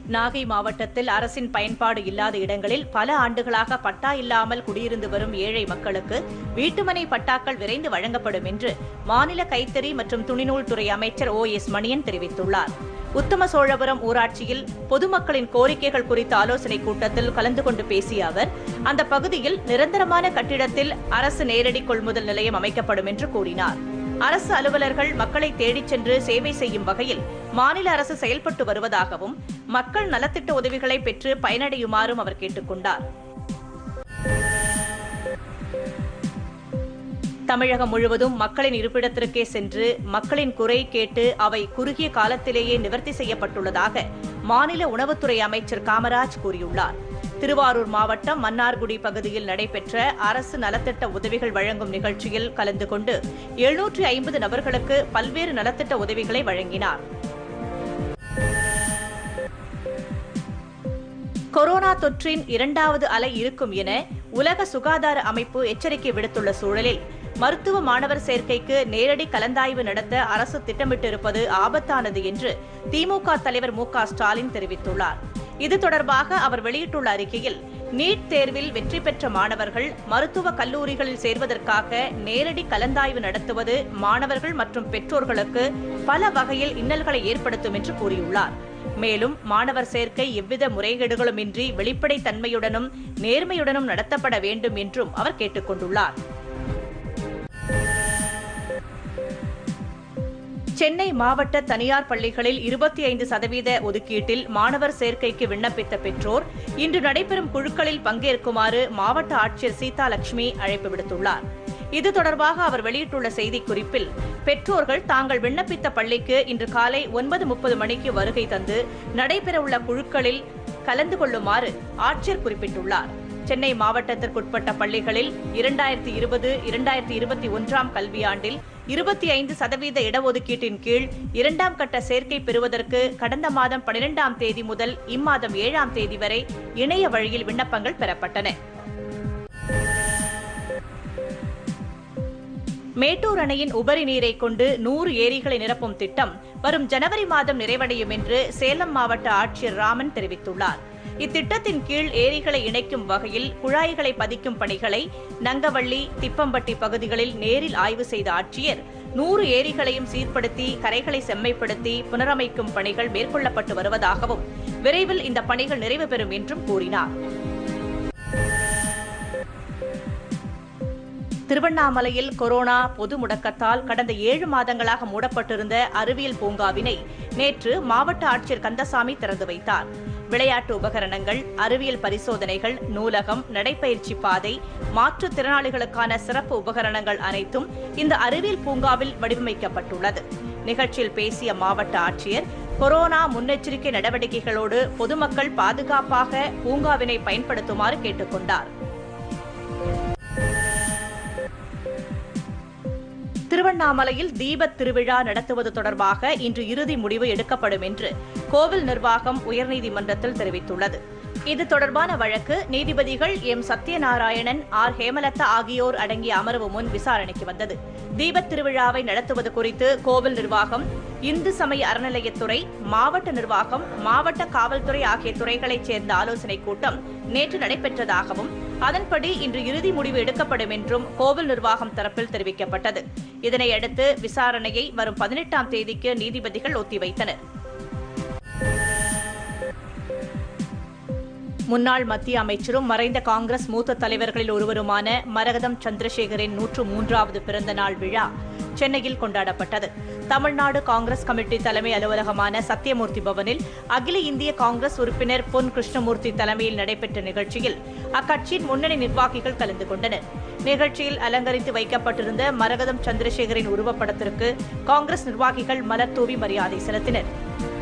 நாகை மாவட்டத்தில் அரசின் பயன்பாடு இல்லாத இடங்களில் பல ஆண்டுகளாக பட்டா இல்லாமல் குடியிருந்து வரும் ஏழை மக்களுக்கு வீட்டுமனை பட்டாக்கள் விரைந்து வழங்கப்படும் என்று மாநில கைத்தறி மற்றும் துணிநூல் துறை அமைச்சர் ஓ எஸ் மணியன் தெரிவித்துள்ளார் உத்தம சோழபுரம் ஊராட்சியில் பொதுமக்களின் கோரிக்கைகள் குறித்த ஆலோசனைக் கூட்டத்தில் கலந்து கொண்டு பேசிய அவர் அந்த பகுதியில் நிரந்தரமான கட்டிடத்தில் அரசு நேரடி கொள்முதல் நிலையம் அமைக்கப்படும் என்று கூறினார் அரசு அலுவலர்கள் மக்களை தேடிச் சென்று சேவை செய்யும் வகையில் மாநில அரசு செயல்பட்டு வருவதாகவும் மக்கள் நலத்திட்ட உதவிகளை பெற்று பயனடையுமாறும் அவர் கேட்டுக் கொண்டார் தமிழகம் முழுவதும் மக்களின் இருப்பிடத்திற்கே சென்று மக்களின் குறை கேட்டு அவை குறுகிய காலத்திலேயே நிவர்த்தி செய்யப்பட்டுள்ளதாக மாநில உணவுத்துறை அமைச்சர் காமராஜ் கூறியுள்ளார் திருவாரூர் மாவட்டம் மன்னார்குடி பகுதியில் நடைபெற்ற அரசு நலத்திட்ட உதவிகள் வழங்கும் நிகழ்ச்சியில் கலந்து கொண்டு எழுநூற்றி ஐம்பது நபர்களுக்கு பல்வேறு நலத்திட்ட உதவிகளை வழங்கினார் கொரோனா தொற்றின் இரண்டாவது அலை இருக்கும் என உலக சுகாதார அமைப்பு எச்சரிக்கை விடுத்துள்ள சூழலில் மருத்துவ மாணவர் சேர்க்கைக்கு நேரடி கலந்தாய்வு நடத்த அரசு திட்டமிட்டிருப்பது ஆபத்தானது என்று திமுக தலைவர் மு க ஸ்டாலின் தெரிவித்துள்ளார் இது தொடர்பாக அவர் வெளியிட்டுள்ள அறிக்கையில் நீட் தேர்வில் வெற்றி பெற்ற மாணவர்கள் மருத்துவ கல்லூரிகளில் சேர்வதற்காக நேரடி கலந்தாய்வு நடத்துவது மாணவர்கள் மற்றும் பெற்றோர்களுக்கு பல வகையில் இன்னல்களை ஏற்படுத்தும் என்று கூறியுள்ளார் மேலும் மாணவர் சேர்க்கை எவ்வித முறைகேடுகளுமின்றி வெளிப்படைத் தன்மையுடனும் நேர்மையுடனும் நடத்தப்பட வேண்டும் என்றும் அவர் கேட்டுக் கொண்டுள்ளார் சென்னை மாவட்ட தனியார் பள்ளிகளில் இருபத்தி ஐந்து சதவீத ஒதுக்கீட்டில் மாணவர் சேர்க்கைக்கு விண்ணப்பித்த பெற்றோர் இன்று நடைபெறும் குழுக்களில் பங்கேற்குமாறு மாவட்ட ஆட்சியர் சீதா லட்சுமி அழைப்பு விடுத்துள்ளார் இது தொடர்பாக அவர் வெளியிட்டுள்ள செய்திக்குறிப்பில் பெற்றோர்கள் தாங்கள் விண்ணப்பித்த பள்ளிக்கு இன்று காலை ஒன்பது முப்பது மணிக்கு வருகை தந்து நடைபெறவுள்ள குழுக்களில் கலந்து கொள்ளுமாறு ஆட்சியர் குறிப்பிட்டுள்ளார் சென்னை மாவட்டத்திற்குட்பட்ட பள்ளிகளில் இரண்டாயிரத்தி இருபது இரண்டாயிரத்தி இருபத்தி ஒன்றாம் கல்வியாண்டில் இருபத்தி ஐந்து சதவீத இடஒதுக்கீட்டின் கீழ் இரண்டாம் கட்ட சேர்க்கை பெறுவதற்கு கடந்த மாதம் பனிரெண்டாம் தேதி முதல் இம்மாதம் ஏழாம் தேதி வரை இணைய வழியில் விண்ணப்பங்கள் பெறப்பட்டன மேட்டூர் அணையின் உபரி நீரை கொண்டு நூறு ஏரிகளை நிரப்பும் திட்டம் வரும் ஜனவரி மாதம் நிறைவடையும் என்று சேலம் மாவட்ட ஆட்சியர் ராமன் தெரிவித்துள்ளார் இத்திட்டத்தின் கீழ் ஏரிகளை இணைக்கும் வகையில் குழாய்களை பதிக்கும் பணிகளை நங்கவள்ளி திப்பம்பட்டி பகுதிகளில் நேரில் ஆய்வு செய்த ஆட்சியர் நூறு ஏரிகளையும் சீர்படுத்தி கரைகளை செம்மைப்படுத்தி புனரமைக்கும் பணிகள் மேற்கொள்ளப்பட்டு வருவதாகவும் விரைவில் இந்த பணிகள் நிறைவு பெறும் என்றும் கூறினார் திருவண்ணாமலையில் கொரோனா பொது முடக்கத்தால் கடந்த ஏழு மாதங்களாக மூடப்பட்டிருந்த அறிவியல் பூங்காவினை நேற்று மாவட்ட ஆட்சியர் கந்தசாமி திறந்து வைத்தார் விளையாட்டு உபகரணங்கள் அறிவியல் பரிசோதனைகள் நூலகம் நடைப்பயிற்சி பாதை மாற்றுத்திறனாளிகளுக்கான சிறப்பு உபகரணங்கள் அனைத்தும் இந்த அறிவியல் பூங்காவில் வடிவமைக்கப்பட்டுள்ளது நிகழ்ச்சியில் பேசிய மாவட்ட ஆட்சியர் கொரோனா முன்னெச்சரிக்கை நடவடிக்கைகளோடு பொதுமக்கள் பாதுகாப்பாக பூங்காவினை பயன்படுத்துமாறு கேட்டுக்கொண்டார் திருவண்ணாமலையில் தீபத் திருவிழா நடத்துவது தொடர்பாக இன்று இறுதி முடிவு எடுக்கப்படும் என்று கோவில் நிர்வாகம் உயர்நீதிமன்றத்தில் தெரிவித்துள்ளது இது தொடர்பான வழக்கு நீதிபதிகள் எம் சத்யநாராயணன் ஆர் ஹேமலதா ஆகியோர் அடங்கிய அமர்வு முன் விசாரணைக்கு வந்தது தீபத் திருவிழாவை நடத்துவது குறித்து கோவில் நிர்வாகம் இந்து சமய அறநிலையத்துறை மாவட்ட நிர்வாகம் மாவட்ட காவல்துறை ஆகிய துறைகளைச் சேர்ந்த ஆலோசனைக் கூட்டம் நேற்று நடைபெற்றதாகவும் அதன்படி இன்று இறுதி முடிவு எடுக்கப்படும் என்றும் கோவில் நிர்வாகம் தரப்பில் தெரிவிக்கப்பட்டது இதனையடுத்து விசாரணையை வரும் பதினெட்டாம் தேதிக்கு நீதிபதிகள் ஒத்திவைத்தனர் முன்னாள் மத்திய அமைச்சரும் மறைந்த காங்கிரஸ் மூத்த தலைவர்களில் ஒருவருமான மரகதம் சந்திரசேகரின் நூற்று மூன்றாவது பிறந்த நாள் விழா சென்னையில் கொண்டாடப்பட்டது தமிழ்நாடு காங்கிரஸ் கமிட்டி தலைமை அலுவலகமான சத்தியமூர்த்தி பவனில் அகில இந்திய காங்கிரஸ் உறுப்பினர் பொன் கிருஷ்ணமூர்த்தி தலைமையில் நடைபெற்ற நிகழ்ச்சியில் அக்கட்சியின் முன்னணி நிர்வாகிகள் கலந்து கொண்டனர் நிகழ்ச்சியில் அலங்கரித்து வைக்கப்பட்டிருந்த மரகதம் சந்திரசேகரின் உருவப்படத்திற்கு காங்கிரஸ் நிர்வாகிகள் மலர் தூவி மரியாதை செலுத்தினர்